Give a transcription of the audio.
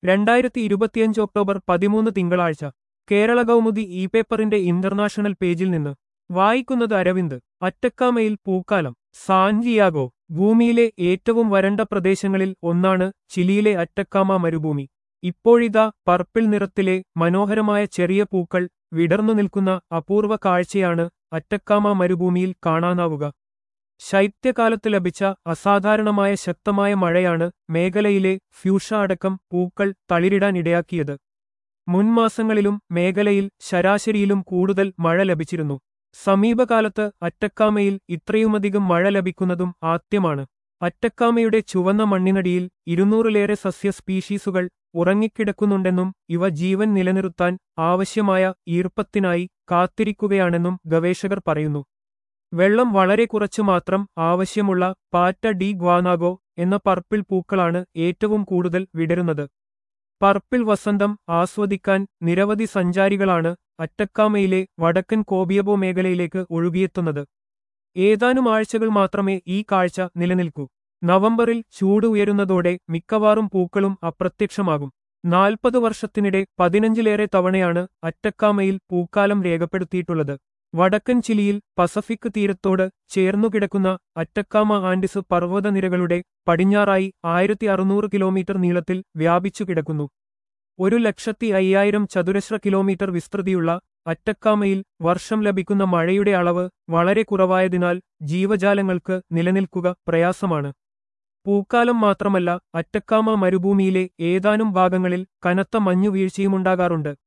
രണ്ടായിരത്തി ഇരുപത്തിയഞ്ച് ഒക്ടോബർ പതിമൂന്ന് തിങ്കളാഴ്ച കേരള കൗമുദി ഇ പേപ്പറിന്റെ ഇന്റർനാഷണൽ പേജിൽ നിന്ന് വായിക്കുന്നത് അരവിന്ദ് അറ്റക്കാമയിൽ പൂക്കാലം സാൻജിയാഗോ ഭൂമിയിലെ ഏറ്റവും വരണ്ട പ്രദേശങ്ങളിൽ ഒന്നാണ് ചിലിയിലെ അറ്റക്കാമ മരുഭൂമി ഇപ്പോഴിതാ പർപ്പിൾ നിറത്തിലെ മനോഹരമായ ചെറിയ പൂക്കൾ വിടർന്നു നിൽക്കുന്ന അപൂർവ കാഴ്ചയാണ് അറ്റക്കാമ മരുഭൂമിയിൽ കാണാനാവുക ശൈത്യകാലത്ത് ലഭിച്ച അസാധാരണമായ ശക്തമായ മഴയാണ് മേഖലയിലെ ഫ്യൂഷ അടക്കം പൂക്കൾ തളിരിടാനിടയാക്കിയത് മുൻമാസങ്ങളിലും മേഖലയിൽ ശരാശരിയിലും കൂടുതൽ മഴ ലഭിച്ചിരുന്നു സമീപകാലത്ത് അറ്റക്കാമയിൽ ഇത്രയുമധികം മഴ ലഭിക്കുന്നതും ആദ്യമാണ് അറ്റക്കാമയുടെ ചുവന്ന മണ്ണിനടിയിൽ ഇരുന്നൂറിലേറെ സസ്യ സ്പീഷീസുകൾ ഉറങ്ങിക്കിടക്കുന്നുണ്ടെന്നും ഇവ ജീവൻ നിലനിർത്താൻ ആവശ്യമായ ഈർപ്പത്തിനായി കാത്തിരിക്കുകയാണെന്നും ഗവേഷകർ പറയുന്നു വെള്ളം വളരെ കുറച്ചു മാത്രം ആവശ്യമുള്ള പാറ്റ ഡി ഗ്വാനാഗോ എന്ന പർപ്പിൾ പൂക്കളാണ് ഏറ്റവും കൂടുതൽ വിടരുന്നത് പർപ്പിൾ വസന്തം ആസ്വദിക്കാൻ നിരവധി സഞ്ചാരികളാണ് അറ്റക്കാമയിലെ വടക്കൻ കോബിയബോ മേഖലയിലേക്ക് ഒഴുകിയെത്തുന്നത് ഏതാനും ആഴ്ചകൾ മാത്രമേ ഈ കാഴ്ച നിലനിൽക്കൂ നവംബറിൽ ചൂട് ഉയരുന്നതോടെ മിക്കവാറും പൂക്കളും അപ്രത്യക്ഷമാകും നാൽപ്പത് വർഷത്തിനിടെ പതിനഞ്ചിലേറെ തവണയാണ് അറ്റക്കാമയിൽ പൂക്കാലം രേഖപ്പെടുത്തിയിട്ടുള്ളത് വടക്കൻ ചിലിയിൽ പസഫിക് തീരത്തോട് ചേർന്നുകിടക്കുന്ന അറ്റക്കാമ ആൻഡിസ് പർവ്വതനിരകളുടെ പടിഞ്ഞാറായി ആയിരത്തി അറുന്നൂറ് കിലോമീറ്റർ നീളത്തിൽ വ്യാപിച്ചു കിടക്കുന്നു ഒരു ലക്ഷത്തി അയ്യായിരം ചതുരശ്ര കിലോമീറ്റർ വിസ്തൃതിയുള്ള അറ്റക്കാമയിൽ വർഷം ലഭിക്കുന്ന മഴയുടെ അളവ് വളരെ കുറവായതിനാൽ ജീവജാലങ്ങൾക്ക് നിലനിൽക്കുക പ്രയാസമാണ് പൂക്കാലം മാത്രമല്ല അറ്റക്കാമ മരുഭൂമിയിലെ ഏതാനും ഭാഗങ്ങളിൽ കനത്ത മഞ്ഞുവീഴ്ചയുമുണ്ടാകാറുണ്ട്